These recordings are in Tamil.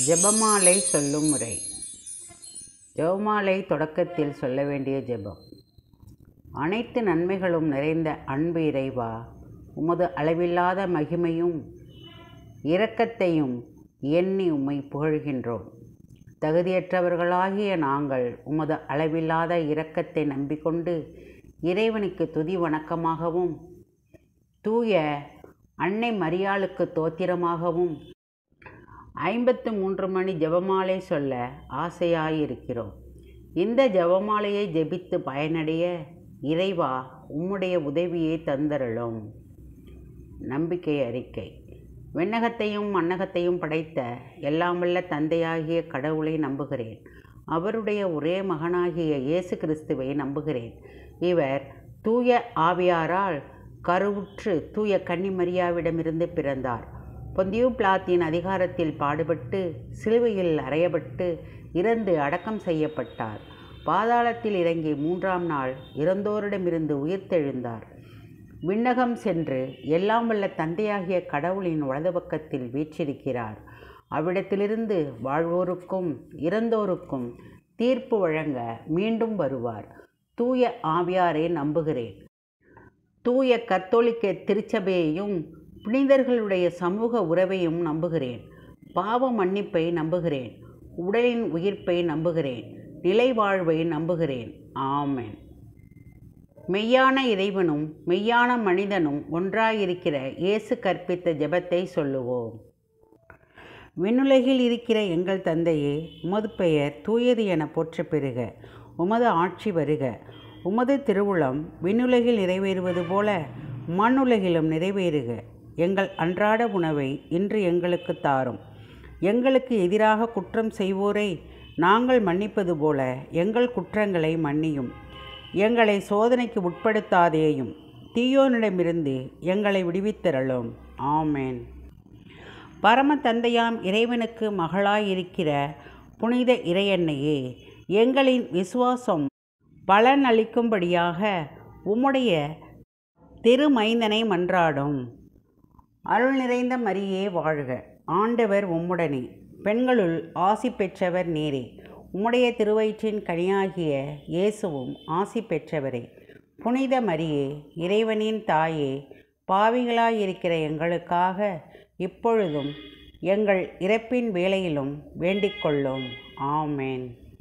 ஜெபமாலை சொல்லும் முறை ஜெபமாலை தொடக்கத்தில் சொல்ல வேண்டிய ஜெபம் அனைத்து நன்மைகளும் நிறைந்த அன்பு இறைவா உமது அளவில்லாத மகிமையும் இரக்கத்தையும் எண்ணி உம்மை புகழ்கின்றோம் தகுதியற்றவர்களாகிய நாங்கள் உமது அளவில்லாத இரக்கத்தை நம்பிக்கொண்டு இறைவனுக்கு துதி வணக்கமாகவும் தூய அன்னை மரியாளுக்கு தோத்திரமாகவும் ஐம்பத்து மூன்று மணி ஜெபமாலை சொல்ல ஆசையாயிருக்கிறோம் இந்த ஜெபமாலையை ஜெபித்து பயனடைய இறைவா உம்முடைய உதவியை தந்தருளும் நம்பிக்கை அறிக்கை விண்ணகத்தையும் மண்ணகத்தையும் படைத்த எல்லாம் வல்ல தந்தையாகிய கடவுளை நம்புகிறேன் அவருடைய ஒரே மகனாகிய இயேசு கிறிஸ்துவை நம்புகிறேன் இவர் தூய ஆவியாரால் கருவுற்று தூய கன்னிமரியாவிடமிருந்து பிறந்தார் பொந்தியு பிளாத்தின் அதிகாரத்தில் பாடுபட்டு சிலுவையில் அறையப்பட்டு இறந்து அடக்கம் செய்யப்பட்டார் பாதாளத்தில் இறங்கி மூன்றாம் நாள் இறந்தோரிடமிருந்து உயிர்த்தெழுந்தார் விண்ணகம் சென்று எல்லாம் வல்ல தந்தையாகிய கடவுளின் வலது பக்கத்தில் வீற்றிருக்கிறார் அவ்விடத்திலிருந்து வாழ்வோருக்கும் இறந்தோருக்கும் தீர்ப்பு வழங்க மீண்டும் வருவார் தூய ஆவியாரை நம்புகிறேன் தூய கத்தோலிக்க திருச்சபையையும் புனிதர்களுடைய சமூக உறவையும் நம்புகிறேன் பாவ மன்னிப்பை நம்புகிறேன் உடலின் உயிர்ப்பை நம்புகிறேன் நிலை வாழ்வை நம்புகிறேன் ஆமென் மெய்யான இறைவனும் மெய்யான மனிதனும் ஒன்றாயிருக்கிற இயேசு கற்பித்த ஜெபத்தை சொல்லுவோம் விண்ணுலகில் இருக்கிற எங்கள் தந்தையே உமது பெயர் தூயது என போற்ற பெறுக உமது ஆட்சி வருக உமது திருவுளம் விண்ணுலகில் நிறைவேறுவது போல மண்ணுலகிலும் நிறைவேறுக எங்கள் அன்றாட உணவை இன்று எங்களுக்கு தாரும் எங்களுக்கு எதிராக குற்றம் செய்வோரை நாங்கள் மன்னிப்பது போல எங்கள் குற்றங்களை மன்னியும் எங்களை சோதனைக்கு உட்படுத்தாதேயும் தீயோனிடமிருந்து எங்களை விடுவித்தரலும் ஆமேன் பரம தந்தையாம் இறைவனுக்கு மகளாயிருக்கிற புனித இறையன்னையே எங்களின் விசுவாசம் பலனளிக்கும்படியாக உம்முடைய திருமைந்தனை மன்றாடும் அருள் நிறைந்த மரியே வாழ்க ஆண்டவர் உம்முடனே பெண்களுள் ஆசி பெற்றவர் நீரே உம்முடைய திருவயிற்றின் கனியாகிய இயேசுவும் ஆசி பெற்றவரே புனித மரியே இறைவனின் தாயே பாவிகளாயிருக்கிற எங்களுக்காக இப்பொழுதும் எங்கள் இறப்பின் வேளையிலும் வேண்டிக்கொள்ளும் ஆமேன்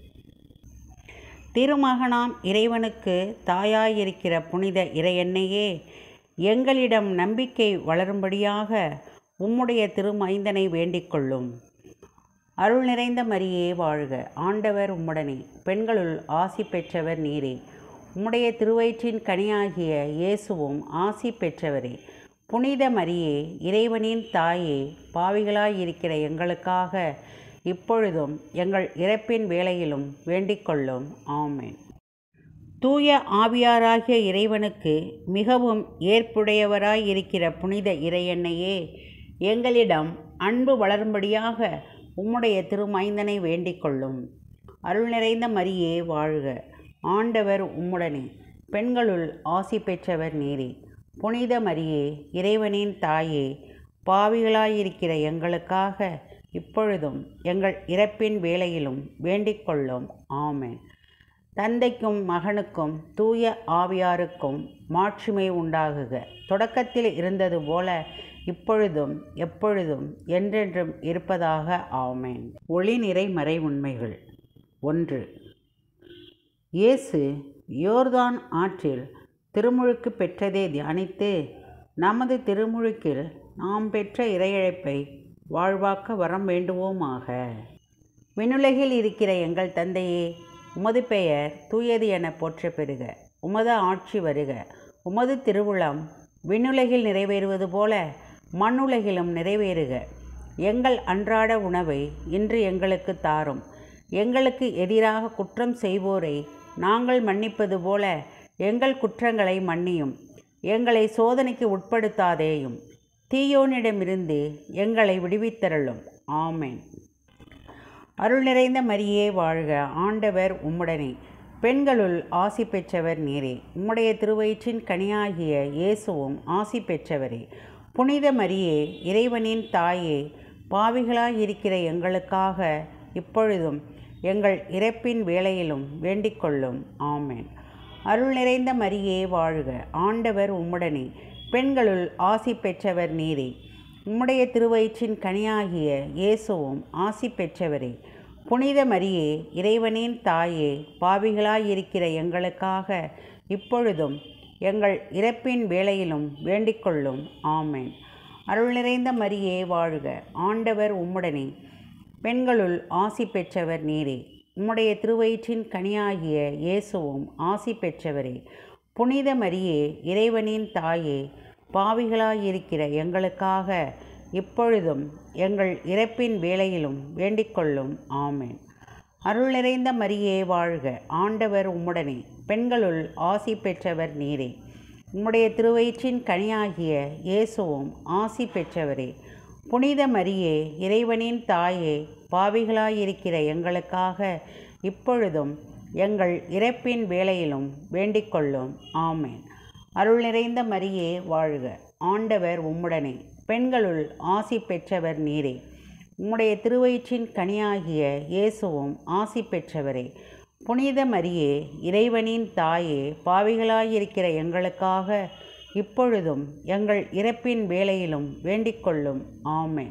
திருமகனாம் இறைவனுக்கு தாயாயிருக்கிற புனித இறையன்னையே எங்களிடம் நம்பிக்கை வளரும்படியாக உம்முடைய திருமைந்தனை வேண்டிக்கொள்ளும் அருள் நிறைந்த மரியே வாழ்க ஆண்டவர் உம்முடனே பெண்களுள் ஆசி பெற்றவர் நீரே உம்முடைய திருவயிற்றின் கனியாகிய இயேசுவும் ஆசி பெற்றவரே புனித மரியே இறைவனின் தாயே பாவிகளாயிருக்கிற எங்களுக்காக இப்பொழுதும் எங்கள் இறப்பின் வேளையிலும் வேண்டிக்கொள்ளும் ஆமேன் தூய ஆவியாராகிய இறைவனுக்கு மிகவும் ஏற்புடையவராயிருக்கிற புனித இறையன்னையே எங்களிடம் அன்பு வளரும்படியாக உம்முடைய திருமைந்தனை வேண்டிக்கொள்ளும் அருள் நிறைந்த மரியே வாழ்க ஆண்டவர் உம்முடனே பெண்களுள் ஆசி பெற்றவர் நீரே புனித மரியே இறைவனின் தாயே பாவிகளாயிருக்கிற எங்களுக்காக இப்பொழுதும் எங்கள் இறப்பின் வேளையிலும் வேண்டிக்கொள்ளும் ஆமேன் தந்தைக்கும் மகனுக்கும் தூய ஆவியாருக்கும் மாட்சிமை உண்டாகுக தொடக்கத்தில் இருந்தது போல இப்பொழுதும் எப்பொழுதும் என்றென்றும் இருப்பதாக ஆமேன் ஒளி நிறை மறை உண்மைகள் ஒன்று இயேசு யோர்தான் ஆற்றில் திருமுழுக்கு பெற்றதை தியானித்து நமது திருமுழுக்கில் நாம் பெற்ற இறையழைப்பை வாழ்வாக்க வரம் வேண்டுவோமாக விண்ணுலகில் இருக்கிற எங்கள் தந்தையே உமது பெயர் தூயது என போற்ற பெறுக உமது ஆட்சி வருக உமது திருவுளம் விண்ணுலகில் நிறைவேறுவது போல மண்ணுலகிலும் நிறைவேறுக எங்கள் அன்றாட உணவை இன்று எங்களுக்கு தாரும் எங்களுக்கு எதிராக குற்றம் செய்வோரை நாங்கள் மன்னிப்பது போல எங்கள் குற்றங்களை மன்னியும் எங்களை சோதனைக்கு உட்படுத்தாதேயும் தீயோனிடமிருந்து எங்களை விடுவித்தரலும் ஆமேன் அருள் நிறைந்த மரியே வாழ்க ஆண்டவர் உம்முடனே பெண்களுள் ஆசி பெற்றவர் நீரே உம்முடைய திருவயிற்றின் கனியாகிய இயேசுவும் ஆசி பெற்றவரே புனித மரியே இறைவனின் தாயே பாவிகளாயிருக்கிற எங்களுக்காக இப்பொழுதும் எங்கள் இறப்பின் வேளையிலும் வேண்டிக்கொள்ளும் ஆமென் அருள் நிறைந்த மரியே வாழ்க ஆண்டவர் உம்முடனே பெண்களுள் ஆசி பெற்றவர் நீரே உம்முடைய திருவயிற்றின் கனியாகிய இயேசுவும் ஆசி பெற்றவரே புனித மரியே இறைவனின் தாயே பாவிகளாயிருக்கிற எங்களுக்காக இப்பொழுதும் எங்கள் இறப்பின் வேளையிலும் வேண்டிக்கொள்ளும் ஆமென் அருள் நிறைந்த மரியே வாழ்க ஆண்டவர் உம்முடனே பெண்களுள் ஆசி பெற்றவர் நீரே உம்முடைய திருவயிற்றின் கனியாகிய இயேசுவும் ஆசி பெற்றவரே புனித மரியே இறைவனின் தாயே பாவிகளாயிருக்கிற எங்களுக்காக இப்பொழுதும் எங்கள் இறப்பின் வேளையிலும் வேண்டிக்கொள்ளும் ஆமென் அருள் நிறைந்த மரியே வாழ்க ஆண்டவர் உம்முடனே பெண்களுள் ஆசி பெற்றவர் நீரே உம்முடைய திருவயிற்றின் கனியாகிய இயேசுவும் ஆசி பெற்றவரே புனித மரியே இறைவனின் தாயே பாவிகளாயிருக்கிற எங்களுக்காக இப்பொழுதும் எங்கள் இறப்பின் வேளையிலும் வேண்டிக்கொள்ளும் ஆமென் அருள் நிறைந்த மரியே வாழ்க ஆண்டவர் உம்முடனே பெண்களுள் ஆசி பெற்றவர் நீரே உம்முடைய திருவயிற்றின் கனியாகிய இயேசுவும் ஆசி பெற்றவரே புனித மரியே இறைவனின் தாயே பாவிகளாயிருக்கிற எங்களுக்காக இப்பொழுதும் எங்கள் இறப்பின் வேளையிலும் வேண்டிக்கொள்ளும் ஆமென்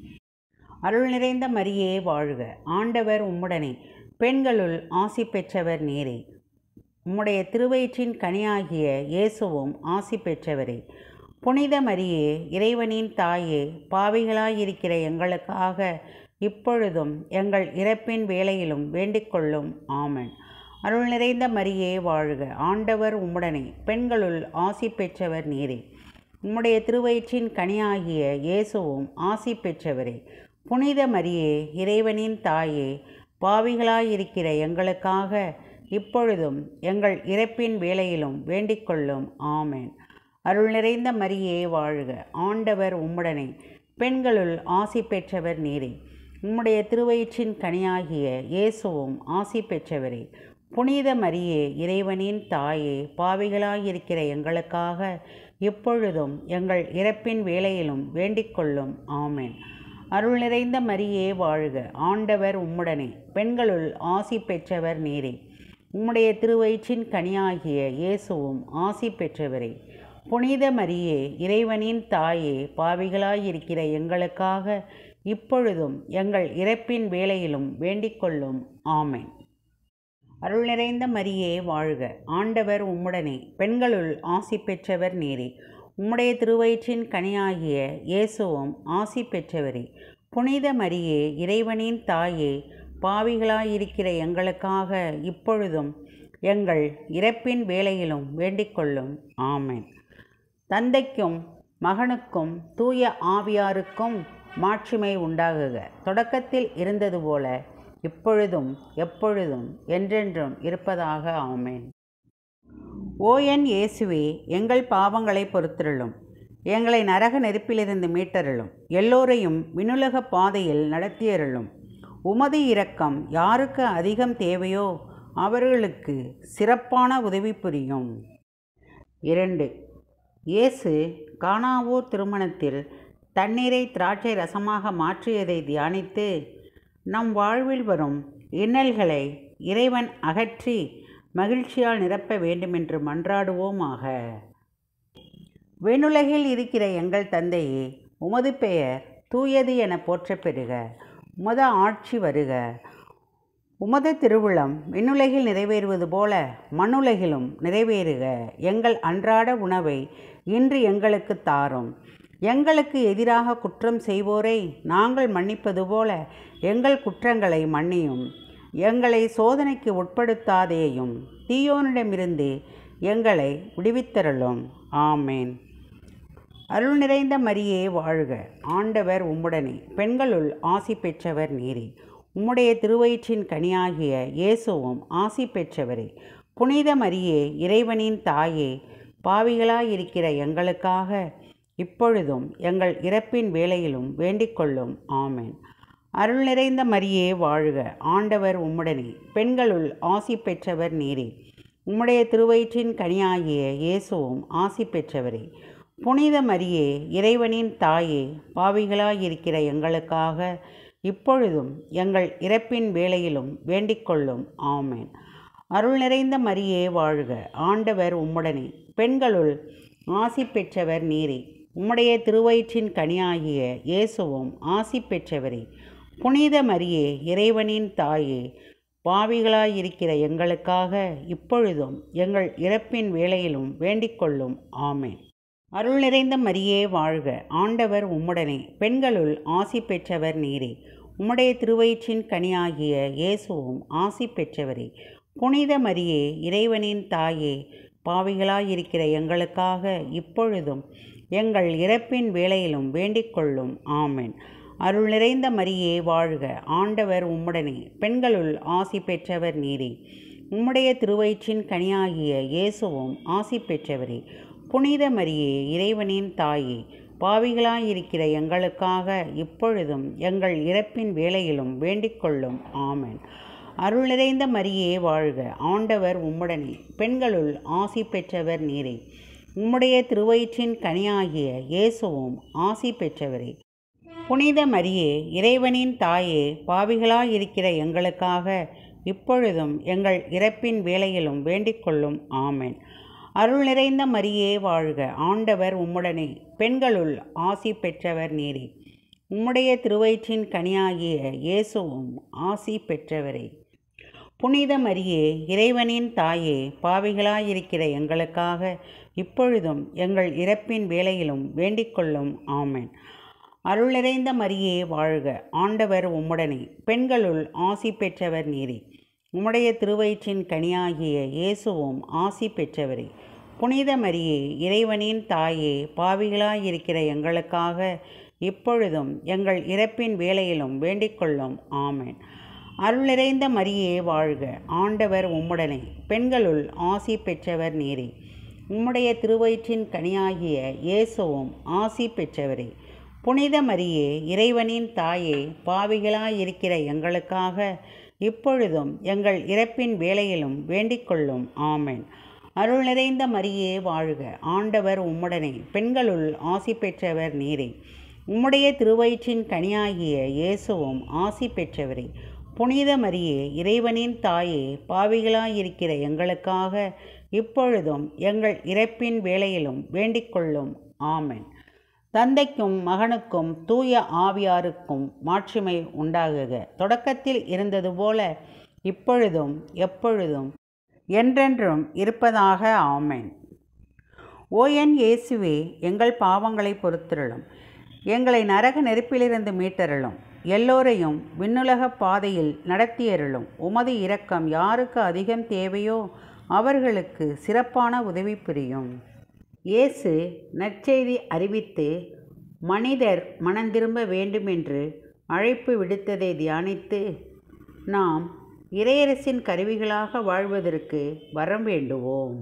அருள் நிறைந்த மரியே வாழ்க ஆண்டவர் உம்முடனே பெண்களுள் ஆசி பெற்றவர் நீரே உம்முடைய திருவயிற்றின் கனியாகிய இயேசுவும் ஆசி பெற்றவரே புனித மரியே இறைவனின் தாயே பாவிகளாயிருக்கிற எங்களுக்காக இப்பொழுதும் எங்கள் இறப்பின் வேளையிலும் வேண்டிக்கொள்ளும் ஆமென் அருள் நிறைந்த மரியே வாழ்க ஆண்டவர் உம்முடனே பெண்களுள் ஆசி பெற்றவர் நீரே உம்முடைய திருவயிற்றின் கனியாகிய இயேசுவும் ஆசி பெற்றவரே புனித மரியே இறைவனின் தாயே பாவிகளாயிருக்கிற எங்களுக்காக இப்பொழுதும் எங்கள் இறப்பின் வேளையிலும் வேண்டிக்கொள்ளும் ஆமென் அருள் நிறைந்த மரியே வாழ்க ஆண்டவர் உம்முடனே பெண்களுள் ஆசி பெற்றவர் நீரே உம்முடைய திருவயிற்றின் கனியாகிய இயேசுவும் ஆசி பெற்றவரே புனித மரியே இறைவனின் தாயே பாவிகளாயிருக்கிற எங்களுக்காக இப்பொழுதும் எங்கள் இறப்பின் வேளையிலும் வேண்டிக்கொள்ளும் ஆமென் அருள் நிறைந்த மரியே வாழ்க ஆண்டவர் உம்முடனே பெண்களுள் ஆசி பெற்றவர் நீரே உம்முடைய திருவயிற்றின் கனியாகிய இயேசுவும் ஆசி பெற்றவரே புனித மரியே இறைவனின் தாயே பாவிகளாயிருக்கிற எங்களுக்காக இப்பொழுதும் எங்கள் இறப்பின் வேளையிலும் வேண்டிக்கொள்ளும் ஆமென் அருள் நிறைந்த மரியே வாழ்க ஆண்டவர் உம்முடனே பெண்களுள் ஆசி பெற்றவர் நீரே உம்முடைய திருவயிற்றின் கனியாகிய இயேசுவும் ஆசி பெற்றவரே புனித மரியே இறைவனின் தாயே பாவிகளாயிருக்கிற எங்களுக்காக இப்பொழுதும் எங்கள் இறப்பின் வேளையிலும் வேண்டிக்கொள்ளும் ஆமென் தந்தைக்கும் மகனுக்கும் தூய ஆவியாருக்கும் மாட்சிமை உண்டாகுக தொடக்கத்தில் இருந்தது போல இப்பொழுதும் எப்பொழுதும் என்றென்றும் இருப்பதாக ஆமென் ஓ என் இயேசுவே எங்கள் பாவங்களை பொறுத்திருளும் எங்களை நரக நெருப்பிலிருந்து மீட்டருளும் எல்லோரையும் விண்ணுலக பாதையில் நடத்தியருளும் உமது இரக்கம் யாருக்கு அதிகம் தேவையோ அவர்களுக்கு சிறப்பான உதவி புரியும் இரண்டு இயேசு கானாவூர் திருமணத்தில் தண்ணீரை திராட்சை ரசமாக மாற்றியதை தியானித்து நம் வாழ்வில் வரும் இன்னல்களை இறைவன் அகற்றி மகிழ்ச்சியால் நிரப்ப வேண்டுமென்று மன்றாடுவோமாக விண்ணுலகில் இருக்கிற எங்கள் தந்தையே உமது பெயர் தூயது என போற்றப் பெறுக உமது ஆட்சி வருக உமது திருவுளம் விண்ணுலகில் நிறைவேறுவது போல மண்ணுலகிலும் நிறைவேறுக எங்கள் அன்றாட உணவை இன்று எங்களுக்கு தாரும் எங்களுக்கு எதிராக குற்றம் செய்வோரை நாங்கள் மன்னிப்பது போல எங்கள் குற்றங்களை மன்னியும் எங்களை சோதனைக்கு உட்படுத்தாதேயும் தீயோனிடமிருந்து எங்களை விடுவித்தருளும் ஆமேன் அருள் நிறைந்த மரியே வாழ்க ஆண்டவர் உம்முடனே பெண்களுள் ஆசி பெற்றவர் நீரே உம்முடைய திருவயிற்றின் கனியாகிய இயேசுவும் ஆசி பெற்றவரே புனித மரியே இறைவனின் தாயே பாவிகளாயிருக்கிற எங்களுக்காக இப்பொழுதும் எங்கள் இறப்பின் வேளையிலும் வேண்டிக்கொள்ளும் ஆமென் அருள் நிறைந்த மரியே வாழ்க ஆண்டவர் உம்முடனே பெண்களுள் ஆசி பெற்றவர் நீரே உம்முடைய திருவயிற்றின் கனியாகிய இயேசுவும் ஆசி பெற்றவரே புனித மரியே இறைவனின் தாயே பாவிகளாயிருக்கிற எங்களுக்காக இப்பொழுதும் எங்கள் இறப்பின் வேளையிலும் வேண்டிக்கொள்ளும் ஆமேன் அருள் நிறைந்த மரியே வாழ்க ஆண்டவர் உம்முடனே பெண்களுள் ஆசி பெற்றவர் நீரே உம்முடைய திருவயிற்றின் கனியாகிய இயேசுவும் ஆசி பெற்றவரே புனித மரியே இறைவனின் தாயே பாவிகளாயிருக்கிற எங்களுக்காக இப்பொழுதும் எங்கள் இறப்பின் வேளையிலும் வேண்டிக்கொள்ளும் ஆமேன் அருள் நிறைந்த மரியே வாழ்க ஆண்டவர் உம்முடனே பெண்களுள் ஆசி பெற்றவர் நீரே உம்முடைய திருவயிற்றின் கனியாகிய இயேசுவும் ஆசி பெற்றவரே புனித மரியே இறைவனின் தாயே பாவிகளாயிருக்கிற எங்களுக்காக இப்பொழுதும் எங்கள் இறப்பின் வேளையிலும் வேண்டிக்கொள்ளும் ஆமென் அருள் நிறைந்த மரியே வாழ்க ஆண்டவர் உம்முடனே பெண்களுள் ஆசி பெற்றவர் நீரே உம்முடைய திருவயிற்றின் கனியாகிய இயேசுவும் ஆசி பெற்றவரே புனித மரியே இறைவனின் தாயே பாவிகளாயிருக்கிற எங்களுக்காக இப்பொழுதும் எங்கள் இறப்பின் வேளையிலும் வேண்டிக்கொள்ளும் ஆமென் அருள் நிறைந்த மரியே வாழ்க ஆண்டவர் உம்முடனே பெண்களுள் ஆசி பெற்றவர் நீரே உம்முடைய திருவயிற்றின் கனியாகிய இயேசுவும் ஆசி பெற்றவரே புனித மரியே இறைவனின் தாயே பாவிகளாயிருக்கிற எங்களுக்காக இப்பொழுதும் எங்கள் இறப்பின் வேளையிலும் வேண்டிக்கொள்ளும் ஆமென் அருள் நிறைந்த மரியே வாழ்க ஆண்டவர் உம்முடனே பெண்களுள் ஆசி பெற்றவர் நீரே உம்முடைய திருவயிற்றின் கனியாகிய இயேசுவும் ஆசி பெற்றவரே புனித மரியே இறைவனின் தாயே பாவிகளாயிருக்கிற எங்களுக்காக இப்பொழுதும் எங்கள் இறப்பின் வேளையிலும் வேண்டிக்கொள்ளும் ஆமென் அருள் நிறைந்த மரியே வாழ்க ஆண்டவர் உம்முடனே பெண்களுள் ஆசி பெற்றவர் நீரே உம்முடைய திருவயிற்றின் கனியாகிய இயேசுவும் ஆசி பெற்றவரே புனித மரியே இறைவனின் தாயே பாவிகளாயிருக்கிற எங்களுக்காக இப்பொழுதும் எங்கள் இறப்பின் வேளையிலும் வேண்டிக்கொள்ளும் ஆமென் அருள் நிறைந்த மரியே வாழ்க ஆண்டவர் உம்முடனே பெண்களுள் ஆசி பெற்றவர் நீரே உம்முடைய திருவயிற்றின் கனியாகிய இயேசுவும் ஆசி பெற்றவரே புனித மரியே இறைவனின் தாயே பாவிகளாயிருக்கிற எங்களுக்காக இப்பொழுதும் எங்கள் இறப்பின் வேளையிலும் வேண்டிக்கொள்ளும் ஆமென் அருள் நிறைந்த மரியே வாழ்க ஆண்டவர் உம்முடனே பெண்களுள் ஆசி பெற்றவர் நீரே உம்முடைய திருவயிற்றின் கனியாகிய இயேசுவும் ஆசி பெற்றவரே புனித மரியே இறைவனின் தாயே பாவிகளாயிருக்கிற எங்களுக்காக இப்பொழுதும் எங்கள் இறப்பின் வேளையிலும் வேண்டிக்கொள்ளும் ஆமென் தந்தைக்கும் மகனுக்கும் தூய ஆவியாருக்கும் மாட்சிமை உண்டாகுக தொடக்கத்தில் இருந்தது போல இப்பொழுதும் எப்பொழுதும் என்றென்றும் இருப்பதாக ஆமென் ஓ என் இயேசுவே எங்கள் பாவங்களை பொறுத்திரளும் எங்களை நரக நெருப்பிலிருந்து மீட்டருளும் எல்லோரையும் விண்ணுலக பாதையில் நடத்தியருளும் உமது இரக்கம் யாருக்கு அதிகம் தேவையோ அவர்களுக்கு சிறப்பான உதவி புரியும் இயேசு நற்செய்தி அறிவித்து மனிதர் மனந்திரும்ப வேண்டுமென்று அழைப்பு விடுத்ததை தியானித்து நாம் இறையரசின் கருவிகளாக வாழ்வதற்கு வரம் வேண்டுவோம்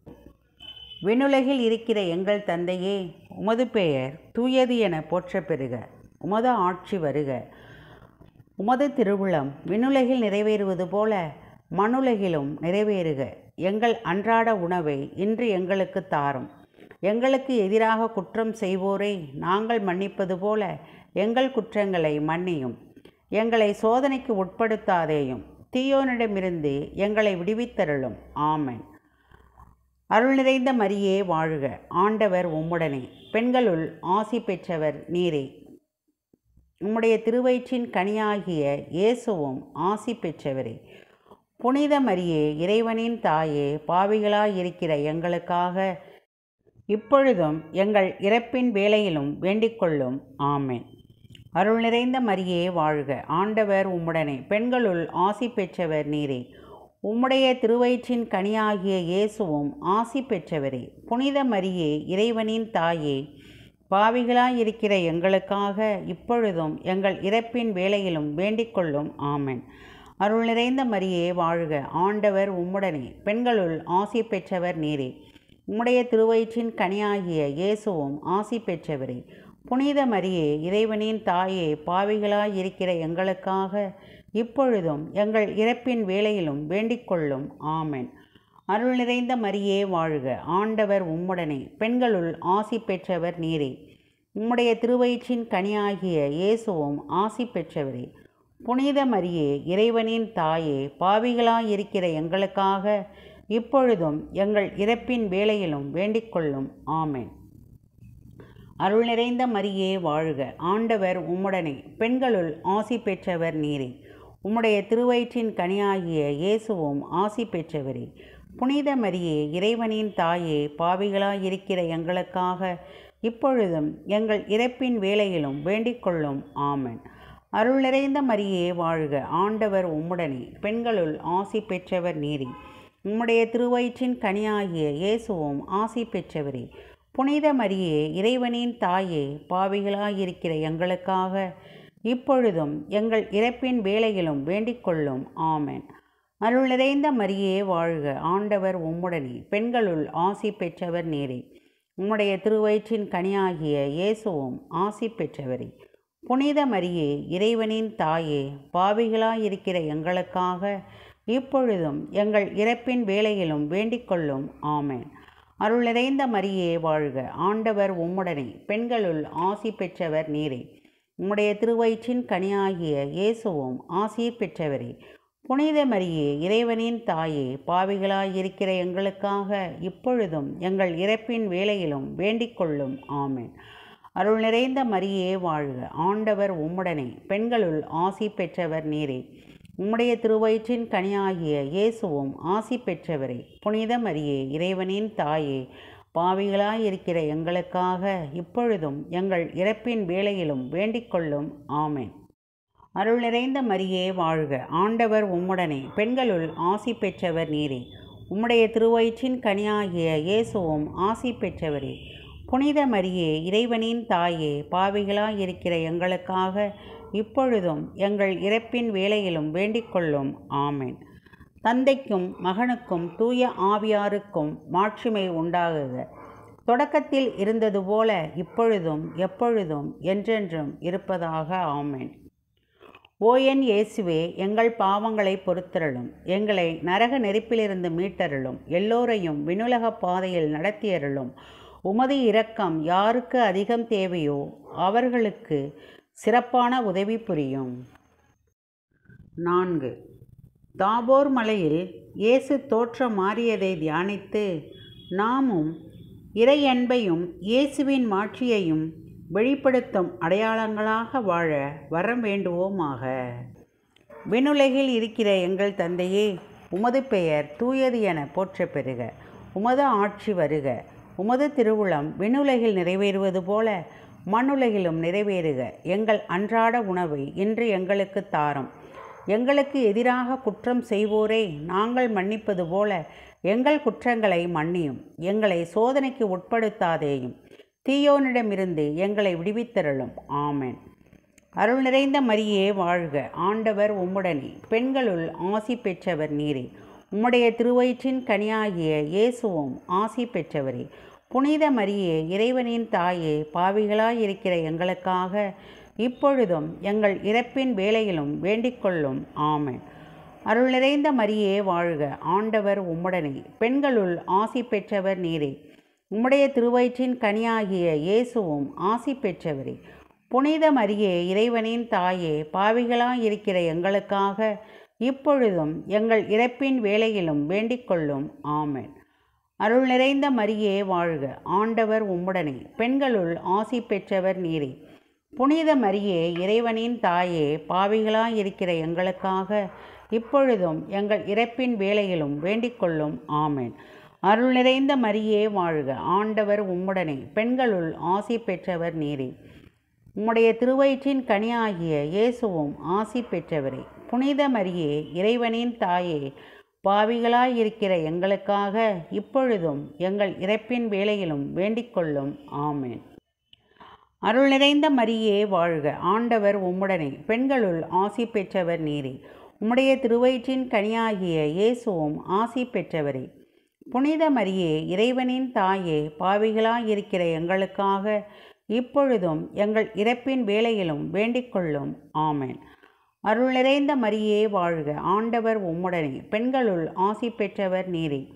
விண்ணுலகில் இருக்கிற எங்கள் தந்தையே உமது பெயர் தூயது என போற்ற பெறுக உமது ஆட்சி வருக உமது திருவுளம் விண்ணுலகில் நிறைவேறுவது போல மண்ணுலகிலும் நிறைவேறுக எங்கள் அன்றாட உணவை இன்று எங்களுக்கு தாரும் எங்களுக்கு எதிராக குற்றம் செய்வோரை நாங்கள் மன்னிப்பது போல எங்கள் குற்றங்களை மன்னியும் எங்களை சோதனைக்கு உட்படுத்தாதேயும் தீயோனிடமிருந்து எங்களை விடுவித்தருளும் ஆமென் அருள் நிறைந்த மரியே வாழ்க ஆண்டவர் உம்முடனே பெண்களுள் ஆசி பெற்றவர் நீரே உம்முடைய திருவயிற்றின் கனியாகிய இயேசுவும் ஆசி பெற்றவரே புனித மரியே இறைவனின் தாயே பாவிகளாயிருக்கிற எங்களுக்காக இப்பொழுதும் எங்கள் இறப்பின் வேளையிலும் வேண்டிக்கொள்ளும் ஆமென் அருள் நிறைந்த மரியே வாழ்க ஆண்டவர் உம்முடனே பெண்களுள் ஆசி பெற்றவர் நீரே உம்முடைய திருவயிற்றின் கனியாகிய இயேசுவும் ஆசி பெற்றவரே புனித மரியே இறைவனின் தாயே பாவிகளாயிருக்கிற எங்களுக்காக இப்பொழுதும் எங்கள் இறப்பின் வேளையிலும் வேண்டிக்கொள்ளும் ஆமென் அருள் நிறைந்த மரியே வாழ்க ஆண்டவர் உம்முடனே பெண்களுள் ஆசி பெற்றவர் நீரே உம்முடைய திருவயிற்றின் கனியாகிய இயேசுவும் ஆசி பெற்றவரே புனித மரியே இறைவனின் தாயே பாவிகளாயிருக்கிற எங்களுக்காக இப்பொழுதும் எங்கள் இறப்பின் வேளையிலும் வேண்டிக்கொள்ளும் ஆமென் அருள் நிறைந்த மரியே வாழ்க ஆண்டவர் உம்முடனே பெண்களுள் ஆசி பெற்றவர் நீரே உம்முடைய திருவயிற்றின் கனியாகிய இயேசுவும் ஆசி பெற்றவரே புனித மரியே இறைவனின் தாயே பாவிகளாயிருக்கிற எங்களுக்காக இப்பொழுதும் எங்கள் இறப்பின் வேளையிலும் வேண்டிக்கொள்ளும் ஆமென் அருள் நிறைந்த மரியே வாழ்க ஆண்டவர் உம்முடனே பெண்களுள் ஆசி பெற்றவர் நீரே உம்முடைய திருவயிற்றின் கனியாகிய இயேசுவும் ஆசி பெற்றவரே புனித மரியே இறைவனின் தாயே பாவிகளாயிருக்கிற எங்களுக்காக இப்பொழுதும் எங்கள் இறப்பின் வேளையிலும் வேண்டிக்கொள்ளும் ஆமென் அருள் நிறைந்த மரியே வாழ்க ஆண்டவர் உம்முடனே பெண்களுள் ஆசி பெற்றவர் நீரே உம்முடைய திருவயிற்றின் கனியாகிய இயேசுவும் ஆசி பெற்றவரே புனித மரியே இறைவனின் தாயே பாவிகளாயிருக்கிற எங்களுக்காக இப்பொழுதும் எங்கள் இறப்பின் வேளையிலும் வேண்டிக்கொள்ளும் ஆமென் அருள் நிறைந்த மரியே வாழ்க ஆண்டவர் உம்முடனே பெண்களுள் ஆசி பெற்றவர் நீரே உம்முடைய திருவயிற்றின் கனியாகிய இயேசுவும் ஆசி பெற்றவரே புனித மரியே இறைவனின் தாயே பாவிகளாயிருக்கிற எங்களுக்காக இப்பொழுதும் எங்கள் இறப்பின் வேளையிலும் வேண்டிக்கொள்ளும் ஆமென் அருள் நிறைந்த மரியே வாழ்க ஆண்டவர் உம்முடனே பெண்களுள் ஆசி பெற்றவர் நீரே உம்முடைய திருவயிற்றின் கனியாகிய இயேசுவும் ஆசீர் பெற்றவரே புனித மரியே இறைவனின் தாயே பாவிகளாயிருக்கிற எங்களுக்காக இப்பொழுதும் எங்கள் இறப்பின் வேளையிலும் வேண்டிக்கொள்ளும் ஆமென் அருள் நிறைந்த மரியே வாழ்க ஆண்டவர் உம்முடனே பெண்களுள் ஆசி பெற்றவர் நீரே உம்முடைய திருவயிற்றின் கனியாகிய இயேசுவும் ஆசி பெற்றவரே புனித மரியே இறைவனின் தாயே பாவிகளாயிருக்கிற எங்களுக்காக இப்பொழுதும் எங்கள் இறப்பின் வேளையிலும் வேண்டிக்கொள்ளும் ஆமென் அருள் நிறைந்த மரியே வாழ்க ஆண்டவர் உம்முடனே பெண்களுள் ஆசி பெற்றவர் நீரே உம்முடைய திருவயிற்றின் கனியாகிய இயேசுவும் ஆசி பெற்றவரே புனித மரியே இறைவனின் தாயே பாவிகளாயிருக்கிற எங்களுக்காக இப்பொழுதும் எங்கள் இறப்பின் வேளையிலும் வேண்டிக்கொள்ளும் ஆமென் தந்தைக்கும் மகனுக்கும் தூய ஆவியாருக்கும் மாட்சிமை உண்டாகுக தொடக்கத்தில் இருந்தது போல இப்பொழுதும் எப்பொழுதும் என்றென்றும் இருப்பதாக ஆமென் ஓ என் இயேசுவே எங்கள் பாவங்களை பொறுத்தருளும் எங்களை நரக நெருப்பிலிருந்து மீட்டருளும் எல்லோரையும் விண்ணுலக பாதையில் நடத்தியருளும் உமது இரக்கம் யாருக்கு அதிகம் தேவையோ அவர்களுக்கு சிறப்பான உதவி புரியும் நான்கு தாபோர் மலையில் இயேசு தோற்றம் மாறியதை தியானித்து நாமும் இறையன்பையும் இயேசுவின் மாட்சியையும் வெளிப்படுத்தும் அடையாளங்களாக வாழ வரம் வேண்டுவோமாக விண்ணுலகில் இருக்கிற எங்கள் தந்தையே உமது பெயர் தூயது என போற்ற பெறுக உமது ஆட்சி வருக உமது திருவுளம் விண்ணுலகில் நிறைவேறுவது போல மண்ணுலகிலும் நிறைவேறுக எங்கள் அன்றாட உணவை இன்று எங்களுக்கு தாரும் எங்களுக்கு எதிராக குற்றம் செய்வோரை நாங்கள் மன்னிப்பது போல எங்கள் குற்றங்களை மன்னியும் எங்களை சோதனைக்கு உட்படுத்தாதேயும் தீயோனிடமிருந்து எங்களை விடுவித்தருளும் ஆமென் அருள் நிறைந்த மரியே வாழ்க ஆண்டவர் உம்முடனே பெண்களுள் ஆசி பெற்றவர் நீரே உம்முடைய திருவயிற்றின் கனியாகிய இயேசுவும் ஆசி பெற்றவரே புனித மரியே இறைவனின் தாயே பாவிகளாயிருக்கிற எங்களுக்காக இப்பொழுதும் எங்கள் இறப்பின் வேளையிலும் வேண்டிக்கொள்ளும் ஆமென் அருள் நிறைந்த மரியே வாழ்க ஆண்டவர் உம்முடனே பெண்களுள் ஆசி பெற்றவர் நீரே உம்முடைய திருவயிற்றின் கனியாகிய இயேசுவும் ஆசி பெற்றவரே புனித மரியே இறைவனின் தாயே பாவிகளாயிருக்கிற எங்களுக்காக இப்பொழுதும் எங்கள் இறப்பின் வேளையிலும் வேண்டிக்கொள்ளும் ஆமென் அருள் நிறைந்த மரியே வாழ்க ஆண்டவர் உம்முடனே பெண்களுள் ஆசி பெற்றவர் நீரே புனித மரியே இறைவனின் தாயே பாவிகளாயிருக்கிற எங்களுக்காக இப்பொழுதும் எங்கள் இறப்பின் வேளையிலும் வேண்டிக்கொள்ளும் ஆமென் அருள் நிறைந்த மரியே வாழ்க ஆண்டவர் உம்முடனே பெண்களுள் ஆசி பெற்றவர் நீரே உம்முடைய திருவயிற்றின் கனியாகிய இயேசுவும் ஆசி பெற்றவரே புனித மரியே இறைவனின் தாயே பாவிகளாயிருக்கிற எங்களுக்காக இப்பொழுதும் எங்கள் இறப்பின் வேளையிலும் வேண்டிக்கொள்ளும் ஆமென் அருள் நிறைந்த மரியே வாழ்க ஆண்டவர் உம்முடனே பெண்களுள் ஆசி பெற்றவர் நீரே உம்முடைய திருவயிற்றின் கனியாகிய இயேசுவும் ஆசி பெற்றவரே புனித மரியே இறைவனின் தாயே பாவிகளாயிருக்கிற எங்களுக்காக இப்பொழுதும் எங்கள் இறப்பின் வேளையிலும் வேண்டிக்கொள்ளும் ஆமென் அருள் நிறைந்த மரியே வாழ்க ஆண்டவர் உம்முடனே பெண்களுள் ஆசி பெற்றவர் நீரே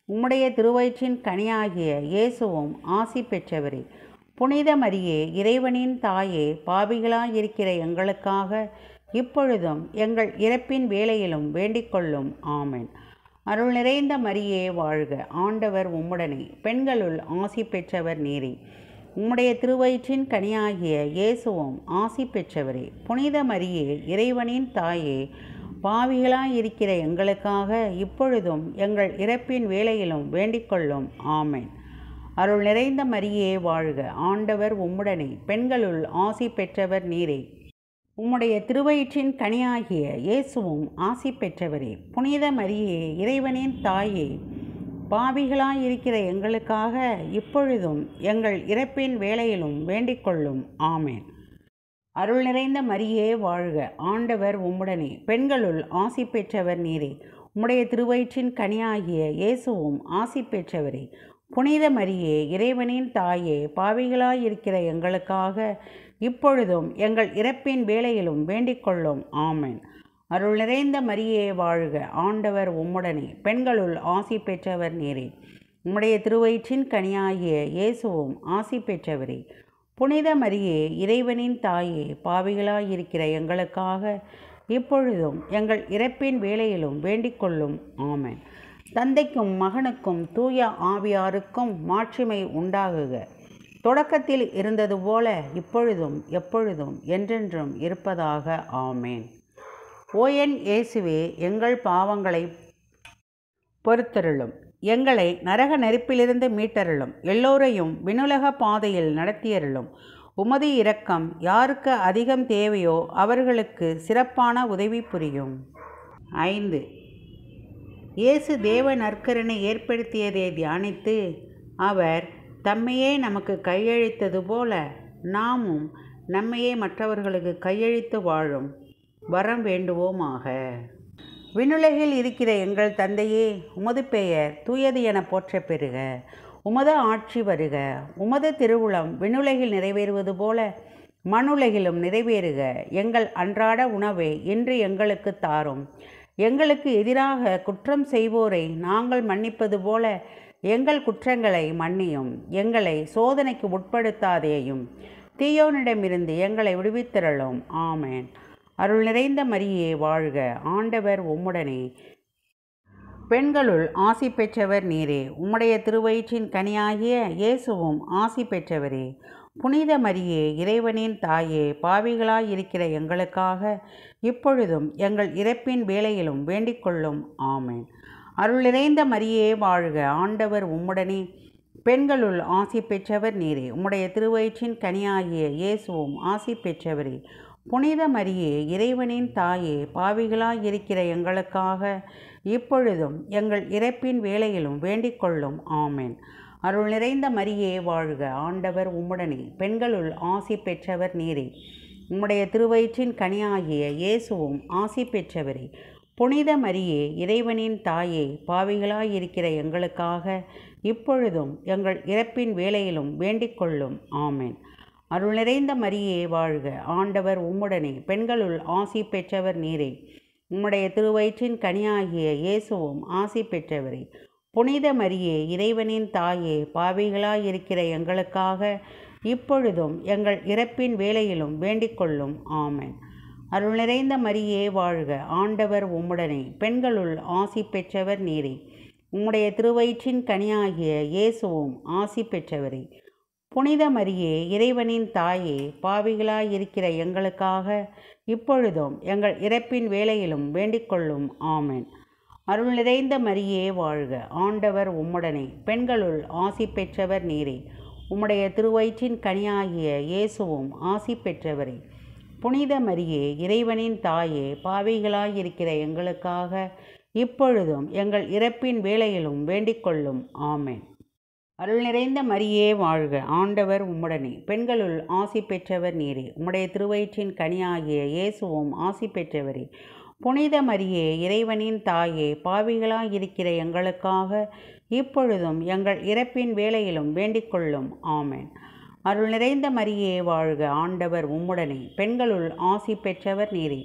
உம்முடைய திருவயிற்றின் கனியாகிய இயேசுவும் ஆசி பெற்றவரே புனித மரியே இறைவனின் தாயே பாவிகளாயிருக்கிற எங்களுக்காக இப்பொழுதும் எங்கள் இறப்பின் வேளையிலும் வேண்டிக்கொள்ளும் ஆமென் அருள் நிறைந்த மரியே வாழ்க ஆண்டவர் உம்முடனே பெண்களுள் ஆசி பெற்றவர் நீரே உம்முடைய திருவயிற்றின் கனியாகிய இயேசுவும் ஆசி பெற்றவரே புனித மரியே இறைவனின் தாயே பாவிகளாயிருக்கிற எங்களுக்காக இப்பொழுதும் எங்கள் இறப்பின் வேளையிலும் வேண்டிக்கொள்ளும் ஆமென் அருள் நிறைந்த மரியே வாழ்க ஆண்டவர் உம்முடனே பெண்களுள் ஆசி பெற்றவர் நீரே உம்முடைய திருவயிற்றின் கனியாகிய இயேசுவும் ஆசி பெற்றவரே புனித மரியே இறைவனின் தாயே பாவிகளாயிருக்கிற எங்களுக்காக இப்பொழுதும் எங்கள் இறப்பின் வேளையிலும் வேண்டிக்கொள்ளும் ஆமேன் அருள் நிறைந்த மரியே வாழ்க ஆண்டவர் உம்முடனே பெண்களுள் ஆசி பெற்றவர் நீரே உம்முடைய திருவயிற்றின் கனியாகிய இயேசுவும் ஆசி பெற்றவரே புனித மரியே இறைவனின் தாயே பாவிகளாயிருக்கிற எங்களுக்காக இப்பொழுதும் எங்கள் இறப்பின் வேளையிலும் வேண்டிக்கொள்ளும் ஆமேன் அருள் நிறைந்த மரியே வாழ்க ஆண்டவர் உம்முடனே பெண்களுள் ஆசி பெற்றவர் நீரே உம்முடைய திருவயிற்றின் கனியாகிய இயேசுவும் ஆசி பெற்றவரே புனித மரியே இறைவனின் தாயே பாவிகளாயிருக்கிற எங்களுக்காக இப்பொழுதும் எங்கள் இறப்பின் வேளையிலும் வேண்டிக்கொள்ளும் ஆமேன் தந்தைக்கும் மகனுக்கும் தூய ஆவியாருக்கும் மாட்சிமை உண்டாகுக தொடக்கத்தில் இருந்தது போல இப்பொழுதும் எப்பொழுதும் என்றென்றும் இருப்பதாக ஆமேன் ஓஎன் இயேசுவே எங்கள் பாவங்களை பொறுத்தருளும் எங்களை நரக நெருப்பிலிருந்து மீட்டருளும் எல்லோரையும் விண்ணுலக பாதையில் நடத்தியருளும் உமது இரக்கம் யாருக்கு அதிகம் தேவையோ அவர்களுக்கு சிறப்பான உதவி புரியும் ஐந்து இயேசு தேவ நற்கரனை ஏற்படுத்தியதை தியானித்து அவர் தம்மையே நமக்கு கையளித்தது போல நாமும் நம்மையே மற்றவர்களுக்கு கையளித்து வாழும் வரம் வேண்டுவோமாக விண்ணுலகில் இருக்கிற எங்கள் தந்தையே உமது பெயர் தூயது என போற்ற பெறுக உமது ஆட்சி வருக உமது திருவுளம் விண்ணுலகில் நிறைவேறுவது போல மண்ணுலகிலும் நிறைவேறுக எங்கள் அன்றாட உணவை இன்று எங்களுக்கு தாரும் எங்களுக்கு எதிராக குற்றம் செய்வோரை நாங்கள் மன்னிப்பது போல எங்கள் குற்றங்களை மன்னியும் எங்களை சோதனைக்கு உட்படுத்தாதேயும் தீயோனிடமிருந்து எங்களை விடுவித்திரளும் ஆமேன் அருள் நிறைந்த மரியே வாழ்க ஆண்டவர் உம்முடனே பெண்களுள் ஆசி பெற்றவர் நீரே உம்முடைய திருவயிற்றின் கனியாகிய இயேசுவும் ஆசி பெற்றவரே புனித மரியே இறைவனின் தாயே பாவிகளாயிருக்கிற எங்களுக்காக இப்பொழுதும் எங்கள் இறப்பின் வேளையிலும் வேண்டிக்கொள்ளும் ஆமேன் அருள் நிறைந்த மரியே வாழ்க ஆண்டவர் உம்முடனே பெண்களுள் ஆசி பெற்றவர் நீரே உம்முடைய திருவயிற்றின் கனியாகிய இயேசுவும் ஆசி பெற்றவரே புனித மரியே இறைவனின் தாயே பாவிகளாயிருக்கிற எங்களுக்காக இப்பொழுதும் எங்கள் இறப்பின் வேளையிலும் வேண்டிக்கொள்ளும் ஆமேன் அருள் நிறைந்த மரியே வாழ்க ஆண்டவர் உம்முடனே பெண்களுள் ஆசி பெற்றவர் நீரே உம்முடைய திருவயிற்றின் கனியாகிய இயேசுவும் ஆசி பெற்றவரே புனித மரியே இறைவனின் தாயே பாவிகளாயிருக்கிற எங்களுக்காக இப்பொழுதும் எங்கள் இறப்பின் வேளையிலும் வேண்டிக்கொள்ளும் ஆமேன் அருள் நிறைந்த மரியே வாழ்க ஆண்டவர் உம்முடனே பெண்களுள் ஆசி பெற்றவர் நீரே உம்முடைய திருவயிற்றின் கனியாகிய இயேசுவும் ஆசி பெற்றவரே புனித மரியே இறைவனின் தாயே பாவிகளாயிருக்கிற எங்களுக்காக இப்பொழுதும் எங்கள் இறப்பின் வேளையிலும் வேண்டிக்கொள்ளும் ஆமேன் அருள் நிறைந்த மரியே வாழ்க ஆண்டவர் உம்முடனே பெண்களுள் ஆசி பெற்றவர் நீரே உம்முடைய திருவயிற்றின் கனியாகிய இயேசுவும் ஆசி பெற்றவரே புனித மரியே இறைவனின் தாயே பாவிகளாயிருக்கிற எங்களுக்காக இப்பொழுதும் எங்கள் இறப்பின் வேளையிலும் வேண்டிக்கொள்ளும் ஆமேன் அருள் நிறைந்த மரியே வாழ்க ஆண்டவர் உம்முடனே பெண்களுள் ஆசி பெற்றவர் நீரே உம்முடைய திருவயிற்றின் கனியாகிய இயேசுவும் ஆசி பெற்றவரே புனித மரியே இறைவனின் தாயே பாவிகளாயிருக்கிற எங்களுக்காக இப்பொழுதும் எங்கள் இறப்பின் வேளையிலும் வேண்டிக்கொள்ளும் ஆமேன் அருள் நிறைந்த மரியே வாழ்க ஆண்டவர் உம்முடனே பெண்களுள் ஆசி பெற்றவர் நீரே உம்முடைய திருவயிற்றின் கனியாகிய இயேசுவும் ஆசி பெற்றவரே புனித மரியே இறைவனின் தாயே பாவிகளாயிருக்கிற எங்களுக்காக இப்பொழுதும் எங்கள் இறப்பின் வேளையிலும் வேண்டிக்கொள்ளும் ஆமேன் அருள் நிறைந்த மரியே வாழ்க ஆண்டவர் உம்முடனே பெண்களுள் ஆசி பெற்றவர் நீரே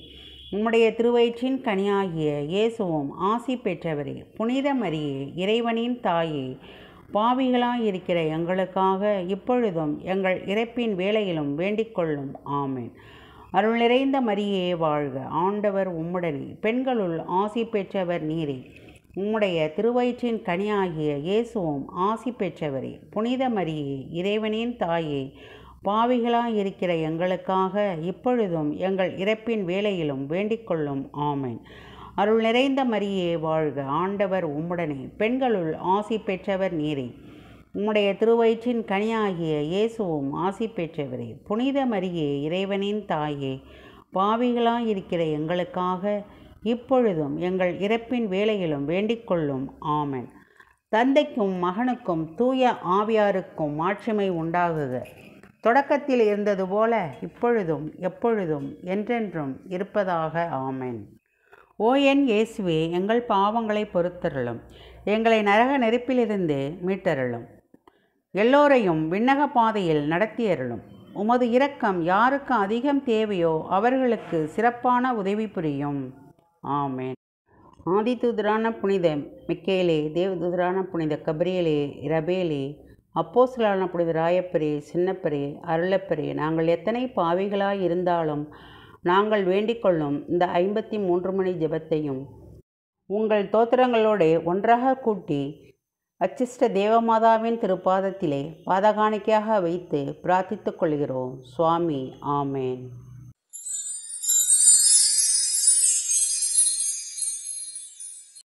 உம்முடைய திருவயிற்றின் கனியாகிய இயேசுவும் ஆசி பெற்றவரே புனித மரியே இறைவனின் தாயே பாவிகளாயிருக்கிற எங்களுக்காக இப்பொழுதும் எங்கள் இறப்பின் வேளையிலும் வேண்டிக்கொள்ளும் ஆமேன் அருள் நிறைந்த மரியே வாழ்க ஆண்டவர் உம்முடனே பெண்களுள் ஆசி பெற்றவர் நீரே உம்முடைய திருவயிற்றின் கனியாகிய இயேசுவும் ஆசி பெற்றவரே புனித மரியே இறைவனின் தாயே பாவிகளாயிருக்கிற எங்களுக்காக இப்பொழுதும் எங்கள் இறப்பின் வேளையிலும் வேண்டிக்கொள்ளும் ஆமேன் அருள் நிறைந்த மரியே வாழ்க ஆண்டவர் உம்முடனே பெண்களுள் ஆசி பெற்றவர் நீரே உம்முடைய திருவயிற்றின் கனியாகிய இயேசுவும் ஆசி பெற்றவரே புனித மரியே இறைவனின் தாயே பாவிகளாயிருக்கிற எங்களுக்காக இப்பொழுதும் எங்கள் இறப்பின் வேளையிலும் வேண்டிக்கொள்ளும் ஆமன் தந்தைக்கும் மகனுக்கும் தூய ஆவியாருக்கும் மாட்சிமை உண்டாகுக தொடக்கத்தில் இருந்தது போல இப்பொழுதும் எப்பொழுதும் என்றென்றும் இருப்பதாக ஆமேன் ஓ என் இயேசுவே எங்கள் பாவங்களை பொறுத்தருளும் எங்களை நரக நெருப்பிலிருந்து மீட்டருளும் எல்லோரையும் விண்ணக பாதையில் நடத்தியருளும் உமது இரக்கம் யாருக்கு அதிகம் தேவையோ அவர்களுக்கு சிறப்பான உதவி புரியும் ஆமேன் ஆதிதூதரான புனித மிக்கேலே தேவதூதரான புனித கபிரியலே இரபேலே அப்போஸ்தலரான புனித ராயப்பரே சின்னப்பரே அருளப்பரே நாங்கள் எத்தனை பாவிகளாய் இருந்தாலும் நாங்கள் வேண்டிக்கொள்ளும் இந்த ஐம்பத்தி மூன்று மணி ஜெபத்தையும் உங்கள் தோத்திரங்களோடு ஒன்றாக கூட்டி அச்சிஷ்ட தேவமாதாவின் திருப்பாதத்திலே பாதகாணிக்கையாக வைத்து பிரார்த்தித்துக் கொள்கிறோம் சுவாமி ஆமேன்